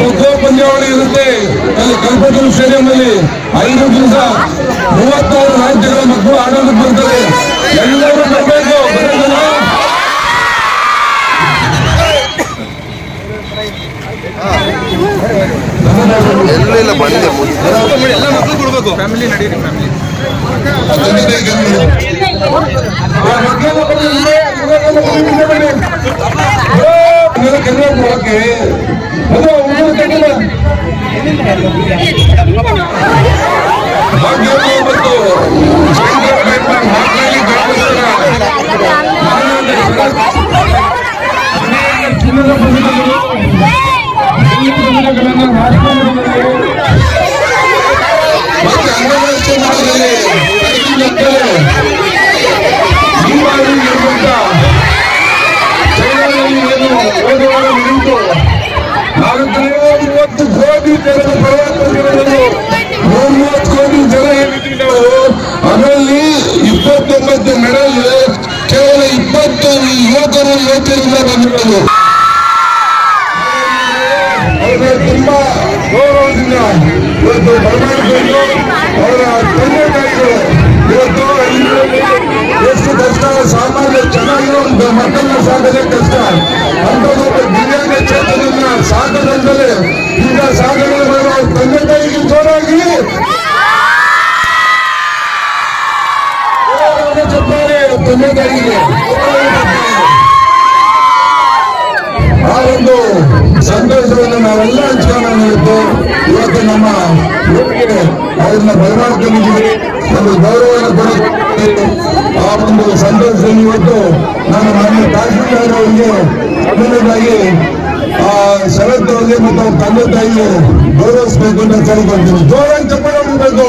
ಖೋ ಪಂದ್ಯಾವಳಿ ಇರುತ್ತೆ ಅಲ್ಲಿ ಕಲ್ಪತರು ಸ್ಟೇಡಿಯಂ ಅಲ್ಲಿ ಐದು ದಿವಸ ಮೂವತ್ತಾರು ರಾಜ್ಯಗಳ ಮಕ್ಕಳು ಆಡೋದಕ್ಕೆ ಬರ್ತಾರೆ ಎಲ್ಲರೂ ಬರಬೇಕು ಬರೋದಿಲ್ಲ ಎಲ್ಲೂ ಇಲ್ಲ ಬಂದೆ ಚಿನ್ನದ ಪದಕಗಳು ಪದಕಗಳನ್ನು ಮಾಡಿಕೊಂಡಿದ್ದಾರೆ ಮತ್ತೆ ಅಂತಾರಾಷ್ಟ್ರೀಯ ಮಟ್ಟದಲ್ಲಿ ಲೆಕ್ಕದಲ್ಲಿ ಈ ಬಾರಿ ಇರುವಂತ ಚೈನಾದಲ್ಲಿ ಏನು ಓದುವಾಗ ನಿಂತು ಭಾರತದ ಮೂವತ್ತು ಕೋಟಿ ಜನರು ಪ್ರವಾಸೋದ್ಯಮದಲ್ಲಿ ಮೂವತ್ತು ಕೋಟಿ ಜನ ಏನಿದ್ದೀವಿ ನಾವು ಅದರಲ್ಲಿ ಇಪ್ಪತ್ತೊಂಬತ್ತು ಮೆಡಲ್ ಕೇವಲ ಇಪ್ಪತ್ತು ಯುವಕರು ಯುವತಿಯರಿಂದ ಬಂದಿರೋದು ಅವರ ತುಂಬಾ ಗೌರವದಿಂದ ಇವತ್ತು ಬರಮಾಡಿಕೊಂಡು ಅವರ ತಂದೆ ತಾಯಿಗಳು ಇವತ್ತು ಇಲ್ಲಿ ಎಷ್ಟು ಕಷ್ಟ ಸಾಮಾನ್ಯ ಚೆನ್ನಾಗಿರೋ ಒಂದು ಮಕ್ಕಳನ್ನ ಸಾಕೋದೇ ಕಷ್ಟ ಅಂತದೊಬ್ಬ ದಿವ್ಯಾಂಗ ಚೇತನನ್ನ ಸಾಕದಂತಲೇ ಈಗ ಸಾಧನೆ ಮಾಡುವ ಅವ್ರ ತಂದೆ ತಾಯಿಗೆ ಜೋರಾಗಿ ಜೋರಾಗಿ ಚಪ್ಪಾಳೆ ತಂದೆ ತಾಯಿಗೆ ಆ ಒಂದು ಸಂತೋಷವನ್ನು ನಾವೆಲ್ಲ ಹಂಚ್ಕೊಂಡು ಇವತ್ತು ಇವತ್ತು ನಮ್ಮ ಊರಿಗೆ ಅವ್ರನ್ನ ಬರಮಾಡ್ಕೊಂಡಿದ್ದೀವಿ ಒಂದು ಗೌರವವನ್ನು ಕೊಡಬೇಕು ಆ ಒಂದು ಸಂತೋಷದಲ್ಲಿ ಇವತ್ತು ನಾನು ಮಾನ್ಯ ತಹಸೀಲ್ದಾರ್ ಅವರಿಗೆ ಮೊದಲನೇದಾಗಿ ಆ ಶರತ್ ಅವರಿಗೆ ಮತ್ತು ಅವ್ರ ತಂದೆ ತಾಯಿಗೆ ಗೌರವಿಸಬೇಕು ಅಂತ ಕೇಳಿಕೊಳ್ತೀನಿ ಜೋರಾಗಿ ಚಪ್ಪಾಳೆ ಮಾಡಬೇಕು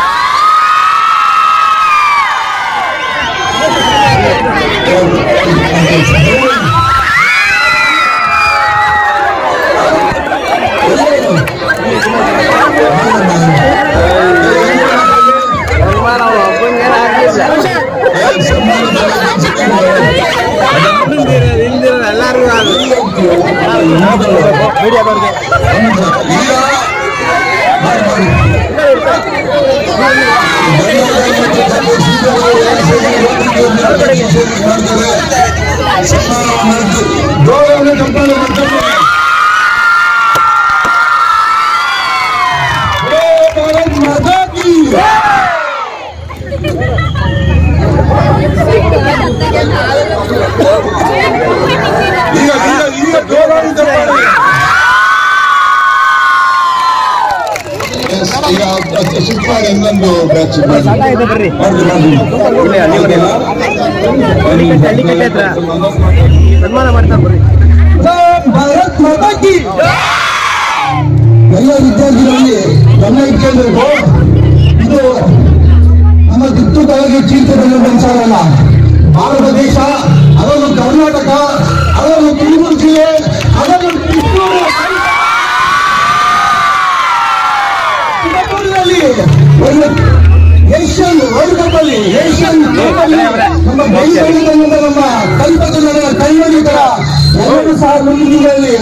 ಗೌರವನ ಚಪ್ಪಾಳೆ ಮಾಡ್ತಾರೆ ಜೈ ಭಾರತ್ ಮಾತಾ ಕಿ ಈಗ ಈಗ ಈಗ ಜೋರಾಗಿ ಚಪ್ಪಾಳೆ ಈಗ ಶಿಫ್ಟ್ ಮಾಡಿ ಇನ್ನೊಂದು ಬ್ಯಾಚ್ ಮಾಡಿ ಮಾಡಿ ಸನ್ಮಾನ ಮಾಡ್ತಾರೆ ಬರ್ರಿ ಭಾರತ್ ಮಾತಾ ಕಿ ಎಲ್ಲ ವಿದ್ಯಾರ್ಥಿಗಳಲ್ಲಿ ಗಮನ ಇಟ್ಕೊಳ್ಬೇಕು ಇದು ನಮ್ಮ ಕಿತ್ತು ಕಲೆಗೆ ಚೀರ್ತದಲ್ಲಿ ಅಲ್ಲ ಭಾರತ ದೇಶ ಅದೊಂದು ಕರ್ನಾಟಕ ಅದೊಂದು ತುಮಕೂರು ಜಿಲ್ಲೆ ಅದೊಂದು ಕಿತ್ತೂರು ತುಮಕೂರಿನಲ್ಲಿ ಒಂದು ಏಷ್ಯನ್ ವರ್ಲ್ಡ್ ಕಪ್ ಅಲ್ಲಿ ಏಷ್ಯನ್ ಕಪ್ ಅಲ್ಲಿ ನಮ್ಮ ಬೆಂಗಳೂರಿನ ನಮ್ಮ ಕಲ್ಪತನ ಕೈವಳಿತರ ಎರಡು ಸಾವಿರದ ಮುಂದಿನಲ್ಲಿ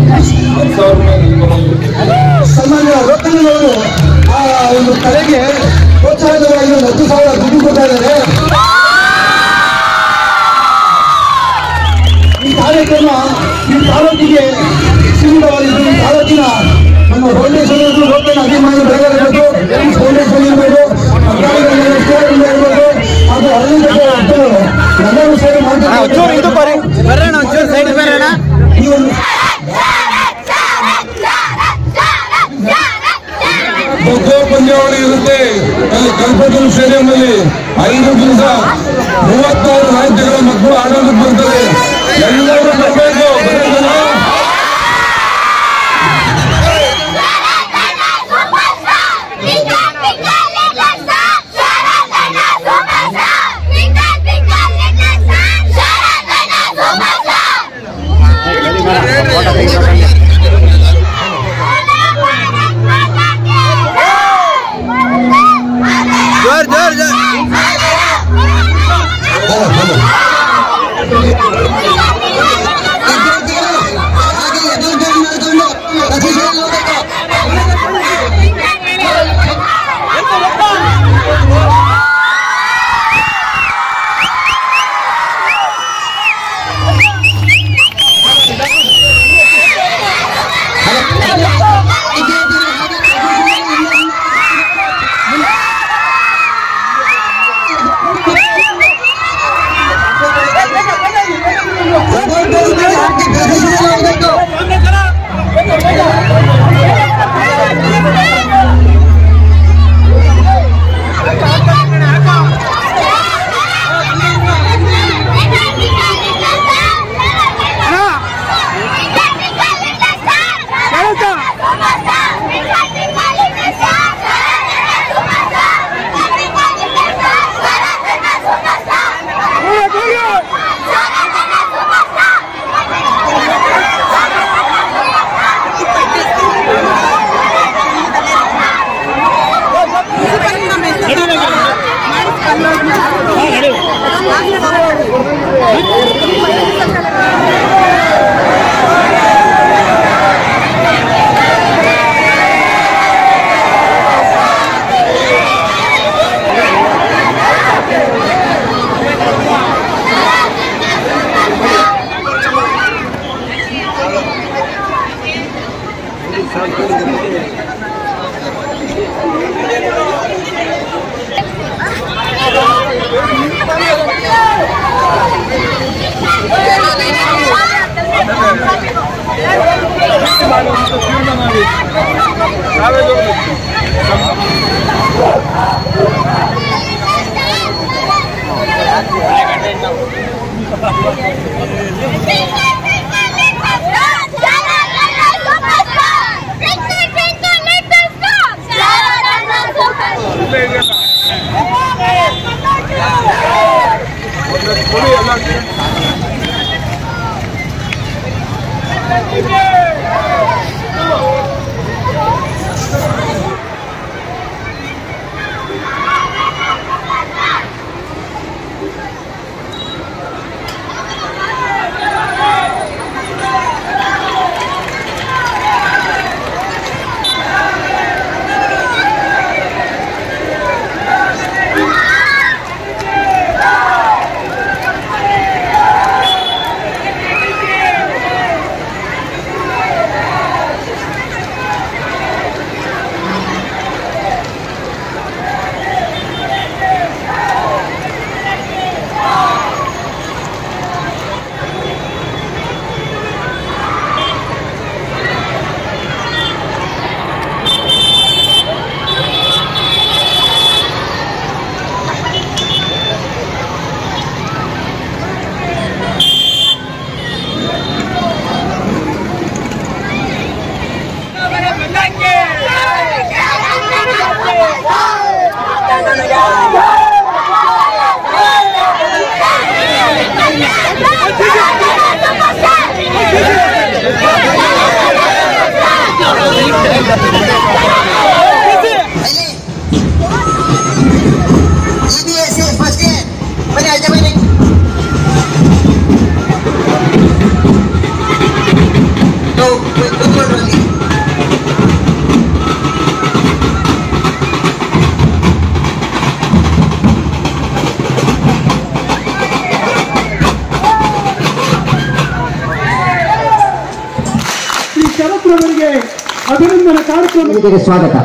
ಸನ್ಮಾನ್ಯ ರತ್ನವರು ಆ ಒಂದು ಕಲೆಗೆ ಪ್ರೋತ್ಸಾಹಕವಾಗಿ ಒಂದು ಹತ್ತು ಸಾವಿರ ದುಡ್ಡು ಕೊಡ್ತಾ ಇದ್ದಾರೆ ಈ ಕಾರ್ಯಕ್ರಮ ಈ ತಾಲೂಕಿಗೆ ಸೀಮಿತವಾಗಿದ್ದು ಈ ತಾಲೂಕಿನ ನಮ್ಮ ಫೌಂಡೇಶನ್ ಲೋಕಲ್ ಅಭಿಮಾನಿ ಬೆಳಗಾಗಬೇಕು ಫೌಂಡೇಶನ್ ಇರ್ಬೋದು ಅಧಿಕಾರಿಗಳು ಸೇವೆಯಿಂದ ಇರ್ಬೋದು ಹಾಗೂ ಅರಣ್ಯ ಭಕ್ತರು ಎಲ್ಲರೂ ಸೇವೆ ಮಾಡ್ತಾರೆ ಬರೋಣ ಒಂಚೂರು ಸೈಡ್ ಬರೋಣ ಈ ಒಂದು ಖೋ ಪಂದ್ಯಾವಳಿ ಇರುತ್ತೆ ಅಲ್ಲಿ ಕಲ್ಪತರು ಸ್ಟೇಡಿಯಂ ಅಲ್ಲಿ ಐದು ದಿವಸ ಮೂವತ್ತಾರು ರಾಜ್ಯಗಳ ಮಕ್ಕಳು ಆಡೋದಕ್ಕೆ ಬರ್ತಾರೆ ಎಲ್ಲರೂ ಬರಬೇಕು ಬರೋದಿಲ್ಲ ಜೋರ್ ಜೋರ್ ಜೋರ್ ಹಾಗೆ ಎದುರು ಮಾಡ್ಕೊಂಡು EBS ಫಸ್ಟ್ ಇಯರ್ ಬನ್ನಿ ಆಚೆ ಬನ್ನಿ ನಾವು ಕೂತ್ಕೊಂಡ್ರು ಅಲ್ಲಿ ಶ್ರೀ ಶರತ್ರವರಿಗೆ ಅಭಿನಂದನೆ ಕಾರ್ಯಕ್ರಮ ವೇದಿಕೆಗೆ ಸ್ವಾಗತ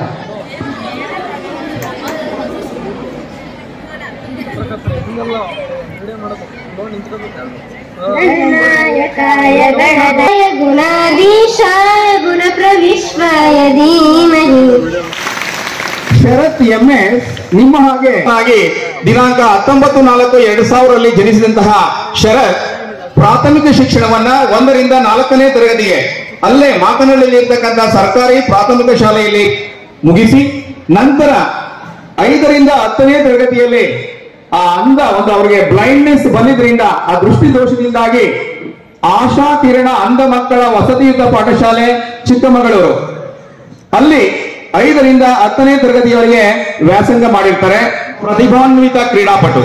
गणनायकाय गणनाय गुणाधीशाय गुणप्रविश्वाय धीमहि ಶರತ್ ಎಂಎಸ್ ನಿಮ್ಮ ಹಾಗೆ ಹಾಗೆ ದಿನಾಂಕ ಹತ್ತೊಂಬತ್ತು ನಾಲ್ಕು ಎರಡ್ ಸಾವಿರದಲ್ಲಿ ಜನಿಸಿದಂತಹ ಶರತ್ ಪ್ರಾಥಮಿಕ ಶಿಕ್ಷಣವನ್ನ ಒಂದರಿಂದ ನಾಲ್ಕನೇ ತರಗತಿಗೆ ಅಲ್ಲೇ ಮಾಕನಹಳ್ಳಿಯಲ್ಲಿ ಇರ್ತಕ್ಕಂಥ ಸರ್ಕಾರಿ ಪ್ರಾಥಮಿಕ ಶಾಲೆಯಲ್ಲಿ ಮುಗಿಸಿ ನಂತರ ಐದರಿಂದ ಹತ್ತನೇ ತರಗತಿಯಲ್ಲಿ ಆ ಅಂಧ ಒಂದು ಅವರಿಗೆ ಬ್ಲೈಂಡ್ನೆಸ್ ಬಂದಿದ್ರಿಂದ ಆ ದೃಷ್ಟಿ ದೋಷದಿಂದಾಗಿ ಆಶಾ ಕಿರಣ ಅಂಧ ಮಕ್ಕಳ ವಸತಿಯುತ ಪಾಠಶಾಲೆ ಚಿಕ್ಕಮಗಳೂರು ಅಲ್ಲಿ ಐದರಿಂದ ಹತ್ತನೇ ತರಗತಿಯವರೆಗೆ ವ್ಯಾಸಂಗ ಮಾಡಿರ್ತಾರೆ ಪ್ರತಿಭಾನ್ವಿತ ಕ್ರೀಡಾಪಟು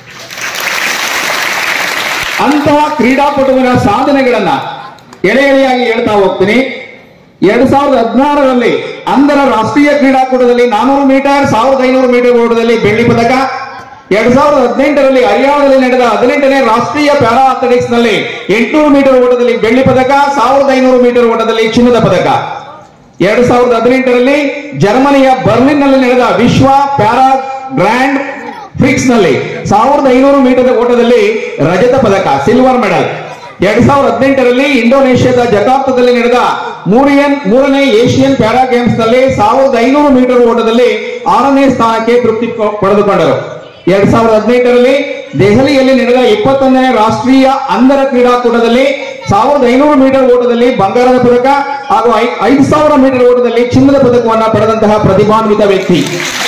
ಅಂತಹ ಕ್ರೀಡಾಪಟುವಿನ ಸಾಧನೆಗಳನ್ನ ಎಳೆ ಎಳೆಯಾಗಿ ಹೇಳ್ತಾ ಹೋಗ್ತೀನಿ ಎರಡ್ ಸಾವಿರದ ಹದಿನಾರರಲ್ಲಿ ಅಂಧರ ರಾಷ್ಟ್ರೀಯ ಕ್ರೀಡಾಕೂಟದಲ್ಲಿ ನಾನೂರು ಮೀಟರ್ ಸಾವಿರದ ಐನೂರು ಮೀಟರ್ ಓಟದಲ್ಲಿ ಬೆಳ್ಳಿ ಪದಕ ಎರಡ್ ಸಾವಿರದ ಹದಿನೆಂಟರಲ್ಲಿ ಹರಿಯಾಣದಲ್ಲಿ ನಡೆದ ಹದಿನೆಂಟನೇ ರಾಷ್ಟ್ರೀಯ ಪ್ಯಾರಾ ಅಥ್ಲೆಟಿಕ್ಸ್ ನಲ್ಲಿ ಎಂಟುನೂರು ಮೀಟರ್ ಓಟದಲ್ಲಿ ಬೆಳ್ಳಿ ಪದಕ ಸಾವಿರದ ಐನೂರು ಮೀಟರ್ ಓಟದಲ್ಲಿ ಚಿನ್ನದ ಪದಕ ಎರಡ್ ಸಾವಿರದ ಹದಿನೆಂಟರಲ್ಲಿ ಜರ್ಮನಿಯ ಬರ್ಲಿನ್ ನಲ್ಲಿ ನಡೆದ ವಿಶ್ವ ಪ್ಯಾರಾ ಗ್ರ್ಯಾಂಡ್ ಫ್ರಿಕ್ಸ್ ನಲ್ಲಿ ಸಾವಿರದ ಐನೂರು ಮೀಟರ್ ಓಟದಲ್ಲಿ ರಜತ ಪದಕ ಸಿಲ್ವರ್ ಮೆಡಲ್ ಎರಡ್ ಸಾವಿರದ ಹದಿನೆಂಟರಲ್ಲಿ ಇಂಡೋನೇಷ್ಯಾದ ಜಕಾರ್ತದಲ್ಲಿ ನಡೆದ ಮೂರಿಯನ್ ಮೂರನೇ ಏಷ್ಯನ್ ಪ್ಯಾರಾ ಗೇಮ್ಸ್ ನಲ್ಲಿ ಸಾವಿರದ ಐನೂರು ಮೀಟರ್ ಓಟದಲ್ಲಿ ಆರನೇ ಸ್ಥಾನಕ್ಕೆ ತೃಪ್ತಿ ಪ- ಪಡೆದುಕೊಂಡರು ಎರಡ್ ಸಾವಿರದ ಹದಿನೆಂಟರಲ್ಲಿ ದೆಹಲಿಯಲ್ಲಿ ನಡೆದ ಇಪ್ಪತ್ತೊಂದನೇ ರಾಷ್ಟ್ರೀಯ ಅಂಧರ ಕ್ರೀಡಾಕೂಟದಲ್ಲಿ ಸಾವಿರದ ಐನೂರು ಮೀಟರ್ ಓಟದಲ್ಲಿ ಬಂಗಾರದ ಪದಕ ಹಾಗೂ ಐ- ಐದು ಸಾವಿರ ಮೀಟರ್ ಓಟದಲ್ಲಿ ಚಿನ್ನದ ಪದಕವನ್ನ ಪಡೆದಂತಹ ಪ್ರತಿಭಾನ್ವಿತ ವ್ಯಕ್ತಿ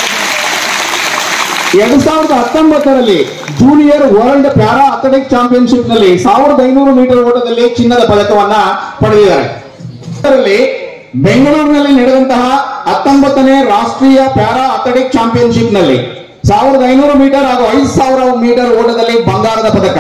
ಎರಡ್ ಸಾವಿರದ ಹತ್ತೊಂಬತ್ತರಲ್ಲಿ junior world para athletic championship ನಲ್ಲಿ ಸಾವಿರದ ಐನೂರು ಮೀಟರ್ ಓಟದಲ್ಲಿ ಚಿನ್ನದ ಪದಕವನ್ನ ಪಡೆದಿದ್ದಾರೆ ಇದರಲ್ಲಿ ಬೆಂಗಳೂರಿನಲ್ಲಿ ನಡೆದಂತಹ ಹತ್ತೊಂಬತ್ತನೇ ರಾಷ್ಟ್ರೀಯ ಪ್ಯಾರಾ ಅಥ್ಲೆಟಿಕ್ ಚಾಂಪಿಯನ್ಶಿಪ್ ನಲ್ಲಿ ಸಾವಿರದ ಐನೂರು ಮೀಟರ್ ಹಾಗೂ ಐದು ಸಾವಿರ ಮೀಟರ್ ಓಟದಲ್ಲಿ ಬಂಗಾರದ ಪದಕ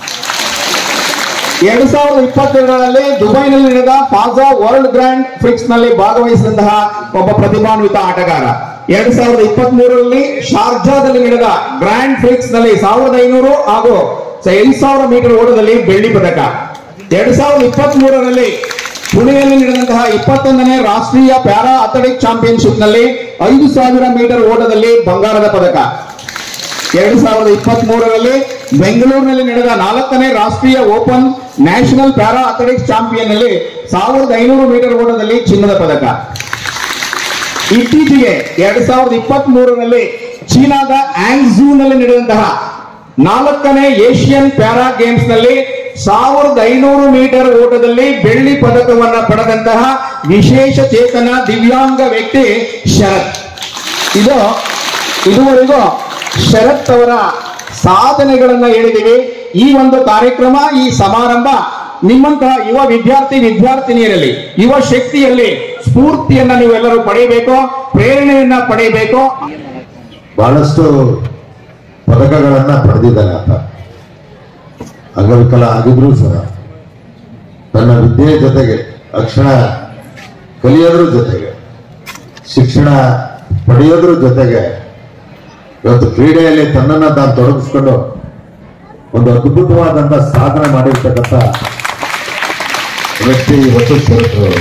ಎರಡ್ ಸಾವಿರದ ಇಪ್ಪತ್ತೆರಡರಲ್ಲಿ ದುಬೈನಲ್ಲಿ ನಡೆದ ಫಾಜಾ ವರ್ಲ್ಡ್ ಗ್ರ್ಯಾಂಡ್ ಫ್ರಿಕ್ಸ್ ನಲ್ಲಿ ಭಾಗವಹಿಸಿದಂತಹ ಒಬ್ಬ ಪ್ರತಿಭಾನ್ವಿತ ಆಟಗಾರ ಎರಡ್ ಸಾವಿರದ ಇಪ್ಪತ್ತ್ ಮೂರರಲ್ಲಿ ಶಾರ್ಜಾದಲ್ಲಿ ನಡೆದ ಗ್ರ್ಯಾಂಡ್ ಫ್ರಿಕ್ಸ್ ನಲ್ಲಿ ಸಾವಿರದ ಐನೂರು ಹಾಗೂ ಐದು ಸಾವಿರ ಮೀಟರ್ ಓಟದಲ್ಲಿ ಬೆಳ್ಳಿ ಪದಕ ಎರಡ್ ಸಾವಿರದ ಇಪ್ಪತ್ತ್ ಮೂರರಲ್ಲಿ ಪುಣೆಯಲ್ಲಿ ನಡೆದಂತಹ ಇಪ್ಪತ್ತೊಂದನೇ ರಾಷ್ಟ್ರೀಯ ಪ್ಯಾರಾ ಅಥ್ಲೆಟಿಕ್ ಚಾಂಪಿಯನ್ಶಿಪ್ ನಲ್ಲಿ ಐದು ಸಾವಿರ ಮೀಟರ್ ಓಟದಲ್ಲಿ ಬಂಗಾರದ ಪದಕ ಎರಡು ಸಾವಿರದ ಇಪ್ಪತ್ತ್ ಮೂರರಲ್ಲಿ ಬೆಂಗಳೂರಿನಲ್ಲಿ ನಡೆದ ನಾಲ್ಕನೇ ರಾಷ್ಟ್ರೀಯ open national para athletics champion ನಲ್ಲಿ ಸಾವಿರದ ಐನೂರು ಮೀಟರ್ ಓಟದಲ್ಲಿ ಚಿನ್ನದ ಪದಕ ಇತ್ತೀಚೆಗೆ ಎರಡ್ ಸಾವಿರದ ಇಪ್ಪತ್ತ್ ಮೂರರಲ್ಲಿ ಚೀನಾದ ಆಂಗ್ಝೂ ನಲ್ಲಿ ನಡೆದಂತಹ ನಾಲ್ಕನೇ ಏಷ್ಯನ್ ಪ್ಯಾರಾ ಗೇಮ್ಸ್ ನಲ್ಲಿ ಸಾವಿರದ ಐನೂರು ಮೀಟರ್ ಓಟದಲ್ಲಿ ಬೆಳ್ಳಿ ಪದಕವನ್ನ ಪಡೆದಂತಹ ವಿಶೇಷ ಚೇತನ ದಿವ್ಯಾಂಗ ವ್ಯಕ್ತಿ ಶರತ್ ಇದು ಇದುವರೆಗೂ ಶರತ್ ಅವರ ಸಾಧನೆಗಳನ್ನ ಹೇಳಿದೀವಿ ಈ ಒಂದು ಕಾರ್ಯಕ್ರಮ ಈ ಸಮಾರಂಭ ನಿಮ್ಮಂತಹ ಯುವ ವಿದ್ಯಾರ್ಥಿ ವಿದ್ಯಾರ್ಥಿನಿಯರಲ್ಲಿ ಯುವ ಶಕ್ತಿಯಲ್ಲಿ ಸ್ಫೂರ್ತಿಯನ್ನ ನೀವೆಲ್ಲರೂ ಪಡೆಯಬೇಕು ಪ್ರೇರಣೆಯನ್ನ ಪಡೆಯಬೇಕು ಬಹಳಷ್ಟು ಪದಕಗಳನ್ನ ಪಡೆದಿದ್ದಾನೆ ಆತ ಅಂಗವಿಕಲ ಆಗಿದ್ರೂ ಸಹ ತನ್ನ ವಿದ್ಯೆಯ ಜೊತೆಗೆ ಅಕ್ಷರ ಕಲಿಯೋದ್ರ ಜೊತೆಗೆ ಶಿಕ್ಷಣ ಪಡೆಯೋದ್ರ ಜೊತೆಗೆ ಇವತ್ತು ಕ್ರೀಡೆಯಲ್ಲಿ ತನ್ನನ್ನ ತಾನು ತೊಡಗಿಸ್ಕೊಂಡು ಒಂದು ಅದ್ಭುತವಾದಂತ ಸಾಧನೆ ಮಾಡಿರ್ತಕ್ಕಂಥ ವ್ಯಕ್ತಿ ಇವತ್ತು ಶರತ್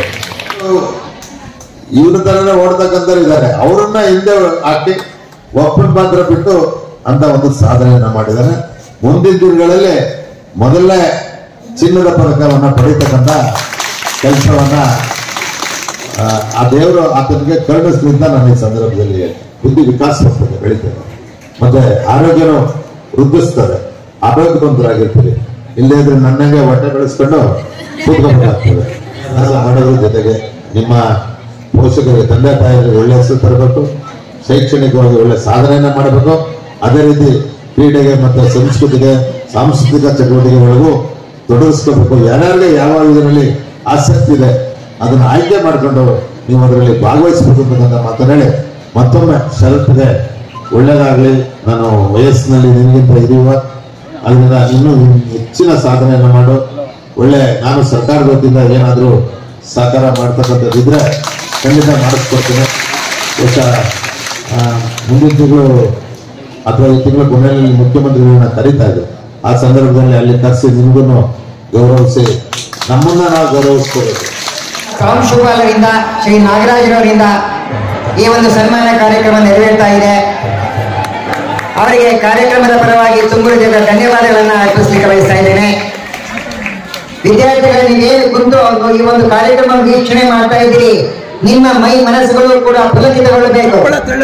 ಇವ್ರ ತರನೇ ಓಡ್ತಕ್ಕಂಥವ್ರು ಇದ್ದಾರೆ ಅವರನ್ನ ಹಿಂದೆ ಹಾಕಿ ಒಪ್ಪನ್ ಮಾತ್ರ ಬಿಟ್ಟು ಅಂತ ಒಂದು ಸಾಧನೆಯನ್ನ ಮಾಡಿದ್ದಾರೆ ಮುಂದಿನ ದಿನಗಳಲ್ಲಿ ಮೊದಲನೇ ಚಿನ್ನದ ಪದಕವನ್ನ ಪಡೀತಕ್ಕಂಥ ಕೆಲಸವನ್ನ ಆ, ಆ ದೇವರು ಆತನಿಗೆ ಕರುಣಿಸ್ಲಿಂದ ನಾನು ಈ ಸಂದರ್ಭದಲ್ಲಿ ಬುದ್ಧಿ ವಿಕಾಸವಾಗ್ತದೆ ಬೆಳೀತದೆ ಮತ್ತೆ ಆರೋಗ್ಯನೂ ವೃದ್ಧಿಸ್ತದೆ ಆರೋಗ್ಯವಂತರಾಗಿರ್ತೀರಿ ಇಲ್ಲೇ ಇದ್ರೆ ನನ್ನಂಗೆ ಹೊಟ್ಟೆ ಬೆಳೆಸ್ಕೊಂಡು ಕೂತ್ಕೊಬೇಕಾಗ್ತದೆ ಕೆಲಸ ಮಾಡೋದ್ರ ಜೊತೆಗೆ ನಿಮ್ಮ ಪೋಷಕರಿಗೆ ತಂದೆ ತಾಯಿಗಳಿಗೆ ಒಳ್ಳೆ ಹೆಸರು ತರಬೇಕು ಶೈಕ್ಷಣಿಕವಾಗಿ ಒಳ್ಳೆ ಸಾಧನೆಯನ್ನ ಮಾಡಬೇಕು ಅದೇ ರೀತಿ ಕ್ರೀಡೆಗೆ ಮತ್ತೆ ಸಂಸ್ಕೃತಿಗೆ ಸಾಂಸ್ಕೃತಿಕ ಚಟುವಟಿಕೆಗಳಿಗೂ ತೊಡಗಿಸ್ಕೋಬೇಕು ಯಾರ್ಯಾರಿಗೆ ಯಾವ ಇದರಲ್ಲಿ ಆಸಕ್ತಿ ಇದೆ ಅದನ್ನ ಆಯ್ಕೆ ಮಾಡಿಕೊಂಡು ನೀವು ಅದರಲ್ಲಿ ಭಾಗವಹಿಸಬೇಕು ಅಂತಕ್ಕಂಥ ಮಾತನ್ನ ಹೇಳಿ ಮತ್ತೊಮ್ಮೆ ಶರತ್ಗೆ ಒಳ್ಳೇದಾಗ್ಲಿ ನಾನು ವಯಸ್ಸಿನಲ್ಲಿ ನಿನಗಿಂತ ಹಿರಿಯುವ ಅದರಿಂದ ಇನ್ನೂ ಹೆಚ್ಚಿನ ಸಾಧನೆಯನ್ನು ಮಾಡು ಒಳ್ಳೆ ನಾನು ಸರ್ಕಾರದ ವತಿಯಿಂದ ಏನಾದರೂ ಸಹಕಾರ ಮಾಡ್ತಕ್ಕಂಥದ್ದಿದ್ರೆ ಖಂಡಿತ ಮಾಡಿಸ್ಕೊಡ್ತೀನಿ ಬಹುಶಃ ಆ, ಮುಂದಿನ ತಿಂಗಳು ಅಥವಾ ಈ ತಿಂಗಳ ಕೊನೆಯಲ್ಲಿ ಮುಖ್ಯಮಂತ್ರಿಗಳನ್ನ ಕರೀತಾ ಇದ್ರು ಆ ಸಂದರ್ಭದಲ್ಲಿ ಅಲ್ಲಿ ಕರೆಸಿ ನಿಮಗೂ ಗೌರವಿಸಿ ನಮ್ಮನ್ನ ನಾವು ಗೌರವಿಸ್ಕೋಬೇಕು ಪ್ರಾಂಶುಪಾಲರಿಂದ ಶ್ರೀ ನಾಗರಾಜರವರಿಂದ ಈ ಒಂದು ಸನ್ಮಾನ ಕಾರ್ಯಕ್ರಮ ನೆರವೇರ್ತಾ ಇದೆ ಅವರಿಗೆ ಕಾರ್ಯಕ್ರಮದ ಪರವಾಗಿ ತುಂಬ ಹೃದಯದ ಧನ್ಯವಾದಗಳನ್ನ ಅರ್ಪಿಸಲಿಕ್ಕೆ ಬಯಸ್ತಾ ಇದ್ದೇನೆ ವಿದ್ಯಾರ್ಥಿಗಳು ನೀವೇನು ಕುಂತು ಈ ಒಂದು ಕಾರ್ಯಕ್ರಮ ವೀಕ್ಷಣೆ ಮಾಡ್ತಾ ಇದ್ದೀರಿ ನಿಮ್ಮ ಮೈ ಮನಸ್ಸುಗಳು ಕೂಡ ಪುಲಕಿತಗೊಳ್ಳಬೇಕು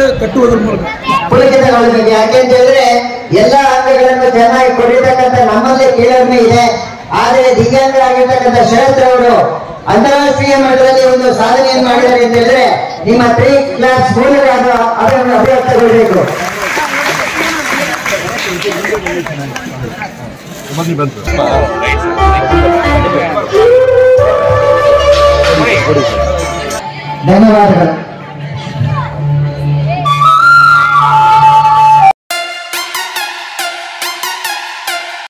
ಪುಲಕಿತಗೊಳ್ಳಬೇಕು ಯಾಕೆ ಅಂತ ಹೇಳಿದ್ರೆ ಎಲ್ಲ ಅಂಗಗಳನ್ನು ಚೆನ್ನಾಗಿ ಕೊಟ್ಟಿರ್ತಕ್ಕಂಥ ನಮ್ಮಲ್ಲೇ ಕೀಳರಿಮೆ ಇದೆ ಆದರೆ ದಿವ್ಯಾಂಗರಾಗಿರ್ತಕ್ಕಂಥ ಶರತ್ ಅವರು ಅಂತಾರಾಷ್ಟ್ರೀಯ ಮಟ್ಟದಲ್ಲಿ ಒಂದು ಸಾಧನೆಯನ್ನು ಮಾಡಿದ್ದಾರೆ ಅಂತ ಹೇಳಿದ್ರೆ ನಿಮ್ಮ ತ್ರೀ ಕ್ಲಾಸ್ ಮೂಲಕ ಅದು ಅದನ್ನು ಅಭಿವ್ಯಕ್ತಗೊಳ್ಳಬೇಕು ಧನ್ಯವಾದಗಳು